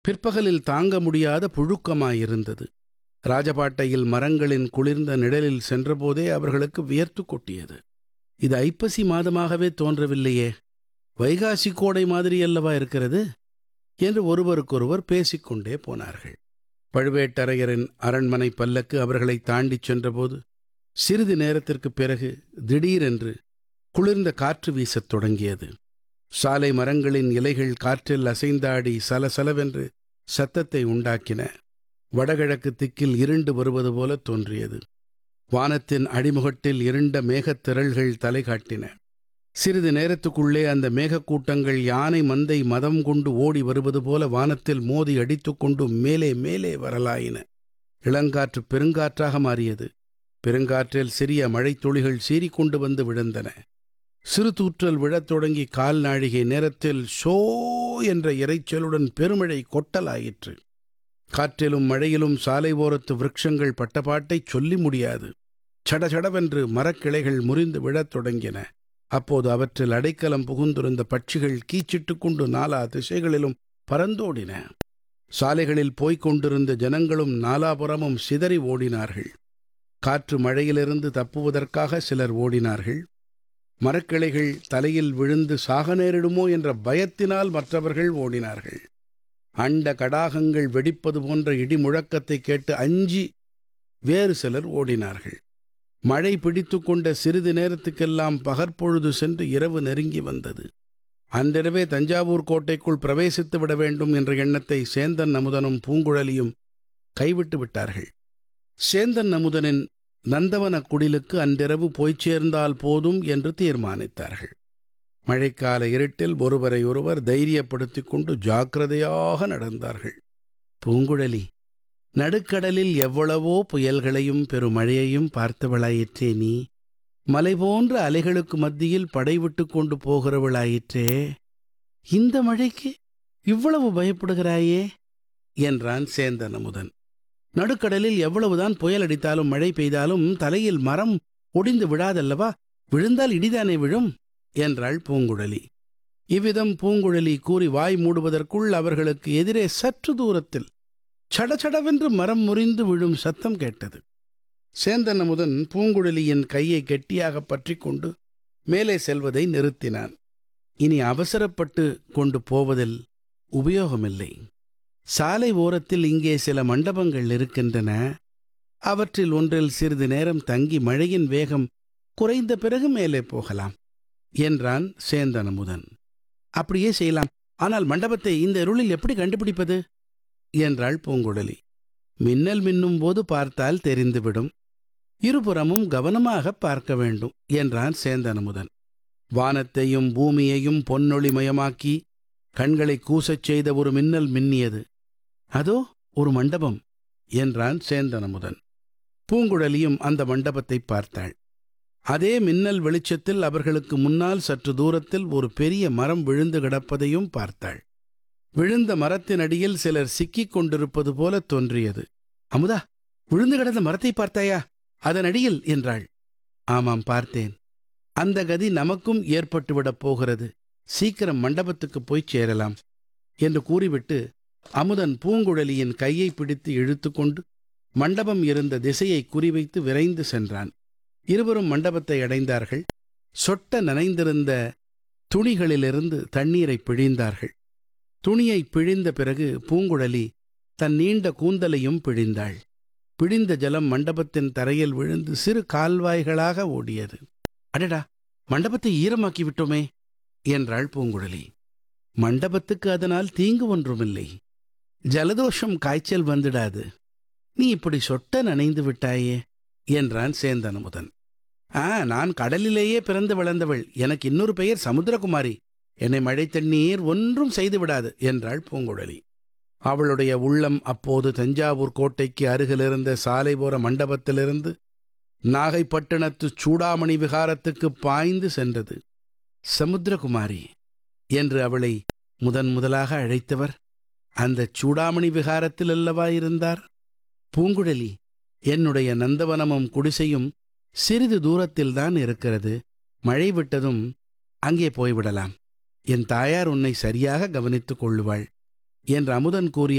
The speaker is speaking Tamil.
பிற்பகலில் தாங்க முடியாத புழுக்கமாயிருந்தது ராஜபாட்டையில் மரங்களின் குளிர்ந்த நிழலில் சென்றபோதே அவர்களுக்கு வியர்த்து கொட்டியது இது ஐப்பசி மாதமாகவே தோன்றவில்லையே வைகாசி கோடை மாதிரி அல்லவா இருக்கிறது என்று ஒருவருக்கொருவர் பேசிக்கொண்டே போனார்கள் பழுவேட்டரையரின் அரண்மனை பல்லக்கு அவர்களை தாண்டிச் சென்றபோது சிறிது நேரத்திற்குப் பிறகு திடீரென்று குளிர்ந்த காற்று வீசத் தொடங்கியது சாலை மரங்களின் இலைகள் காற்றில் அசைந்தாடி சலசலவென்று சத்தத்தை உண்டாக்கின வடகிழக்கு திக்கில் இருண்டு வருவது போல தோன்றியது வானத்தின் அடிமுகட்டில் இருண்ட மேகத் திரள்கள் தலை காட்டின சிறிது நேரத்துக்குள்ளே அந்த மேகக்கூட்டங்கள் யானை மந்தை மதம் கொண்டு ஓடி வருவது போல வானத்தில் மோதி அடித்துக்கொண்டு மேலே மேலே வரலாயின இளங்காற்று பெருங்காற்றாக மாறியது பெருங்காற்றில் சிறிய மழைத்துளிகள் சீறிக்கொண்டு வந்து விழுந்தன சிறு தூற்றல் விழத் தொடங்கி கால் நாழிகை நேரத்தில் ஷோ என்ற இரைச்சலுடன் பெருமழை கொட்டலாயிற்று காற்றிலும் மழையிலும் சாலை ஓரத்து விருட்சங்கள் பட்டபாட்டை சொல்லி முடியாது சடசடவென்று மரக்கிளைகள் முறிந்து விழத் தொடங்கின அப்போது அவற்றில் அடைக்கலம் புகுந்திருந்த பட்சிகள் கீச்சிட்டுக் கொண்டு நாலா திசைகளிலும் பறந்தோடின சாலைகளில் போய்க் கொண்டிருந்த ஜனங்களும் நாலாபுறமும் சிதறி ஓடினார்கள் காற்று மழையிலிருந்து தப்புவதற்காக சிலர் ஓடினார்கள் மரக்கிளைகள் தலையில் விழுந்து சாக நேரிடுமோ என்ற பயத்தினால் மற்றவர்கள் ஓடினார்கள் அண்ட கடாகங்கள் வெடிப்பது போன்ற இடி முழக்கத்தை கேட்டு அஞ்சி வேறு சிலர் ஓடினார்கள் மழை பிடித்து கொண்ட சிறிது நேரத்துக்கெல்லாம் பகற்பொழுது சென்று இரவு நெருங்கி வந்தது அன்றிரவே தஞ்சாவூர் கோட்டைக்குள் பிரவேசித்து விட வேண்டும் என்ற எண்ணத்தை சேந்தன் அமுதனும் பூங்குழலியும் கைவிட்டு விட்டார்கள் சேந்தன் அமுதனின் நந்தவன குடிலுக்கு அன்றிரவு போய்ச் சேர்ந்தால் போதும் என்று தீர்மானித்தார்கள் மழைக்கால இருட்டில் ஒருவரை ஒருவர் தைரியப்படுத்திக் கொண்டு ஜாக்கிரதையாக நடந்தார்கள் பூங்குழலி நடுக்கடலில் எவ்வளவோ புயல்களையும் பெருமழையையும் பார்த்தவளாயிற்றே நீ மலை போன்ற அலைகளுக்கு மத்தியில் படைவிட்டு கொண்டு போகிறவளாயிற்றே இந்த மழைக்கு இவ்வளவு பயப்படுகிறாயே என்றான் சேந்தன் அமுதன் நடுக்கடலில் எவ்வளவுதான் புயல் அடித்தாலும் மழை பெய்தாலும் தலையில் மரம் ஒடிந்து விழாதல்லவா விழுந்தால் இடிதானே விழும் என்றாள் பூங்குழலி இவ்விதம் பூங்குழலி கூறி வாய் மூடுவதற்குள் அவர்களுக்கு எதிரே சற்று தூரத்தில் சடசடவென்று மரம் முறிந்து விழும் சத்தம் கேட்டது சேந்தன் அமுதன் பூங்குழலியின் கையை கெட்டியாக பற்றி கொண்டு மேலே செல்வதை நிறுத்தினான் இனி அவசரப்பட்டு கொண்டு போவதில் உபயோகமில்லை சாலை ஓரத்தில் இங்கே சில மண்டபங்கள் இருக்கின்றன அவற்றில் ஒன்றில் சிறிது நேரம் தங்கி மழையின் வேகம் குறைந்த பிறகு மேலே போகலாம் என்றான் சேந்தன் அமுதன் அப்படியே செய்யலாம் ஆனால் மண்டபத்தை இந்த இருளில் எப்படி கண்டுபிடிப்பது என்றாள் பூங்குழலி மின்னல் மின்னும் போது பார்த்தால் தெரிந்துவிடும் இருபுறமும் கவனமாக பார்க்க வேண்டும் என்றான் சேந்தனமுதன் வானத்தையும் பூமியையும் பொன்னொளிமயமாக்கி கண்களை கூசச் செய்த ஒரு மின்னல் மின்னியது அதோ ஒரு மண்டபம் என்றான் சேந்தனமுதன் பூங்குழலியும் அந்த மண்டபத்தை பார்த்தாள் அதே மின்னல் வெளிச்சத்தில் அவர்களுக்கு முன்னால் சற்று தூரத்தில் ஒரு பெரிய மரம் விழுந்து கிடப்பதையும் பார்த்தாள் விழுந்த மரத்தின் அடியில் சிலர் சிக்கிக் கொண்டிருப்பது போல தோன்றியது அமுதா விழுந்து கிடந்த மரத்தை பார்த்தாயா அதன் அடியில் என்றாள் ஆமாம் பார்த்தேன் அந்த கதி நமக்கும் ஏற்பட்டுவிடப் போகிறது சீக்கிரம் மண்டபத்துக்கு போய்ச் சேரலாம் என்று கூறிவிட்டு அமுதன் பூங்குழலியின் கையை பிடித்து இழுத்துக்கொண்டு மண்டபம் இருந்த திசையை குறிவைத்து விரைந்து சென்றான் இருவரும் மண்டபத்தை அடைந்தார்கள் சொட்ட நனைந்திருந்த துணிகளிலிருந்து தண்ணீரை பிழிந்தார்கள் துணியை பிழிந்த பிறகு பூங்குழலி தன் நீண்ட கூந்தலையும் பிழிந்தாள் பிழிந்த ஜலம் மண்டபத்தின் தரையில் விழுந்து சிறு கால்வாய்களாக ஓடியது அடடா மண்டபத்தை ஈரமாக்கி விட்டோமே என்றாள் பூங்குழலி மண்டபத்துக்கு அதனால் தீங்கு ஒன்றுமில்லை ஜலதோஷம் காய்ச்சல் வந்துடாது நீ இப்படி சொட்ட நனைந்து விட்டாயே என்றான் சேந்தனமுதன் ஆ நான் கடலிலேயே பிறந்து வளர்ந்தவள் எனக்கு இன்னொரு பெயர் சமுத்திரகுமாரி என்னை மழை தண்ணீர் ஒன்றும் செய்து விடாது என்றாள் பூங்குழலி அவளுடைய உள்ளம் அப்போது தஞ்சாவூர் கோட்டைக்கு அருகிலிருந்த சாலைபோர மண்டபத்திலிருந்து நாகைப்பட்டினத்து சூடாமணி விகாரத்துக்கு பாய்ந்து சென்றது சமுத்திரகுமாரி என்று அவளை முதன் முதலாக அழைத்தவர் அந்த சூடாமணி விகாரத்தில் அல்லவா இருந்தார் பூங்குழலி என்னுடைய நந்தவனமும் குடிசையும் சிறிது தூரத்தில்தான் இருக்கிறது மழை விட்டதும் அங்கே போய்விடலாம் என் தாயார் உன்னை சரியாக கவனித்துக் கொள்ளுவாள் என்று அமுதன் கூறிய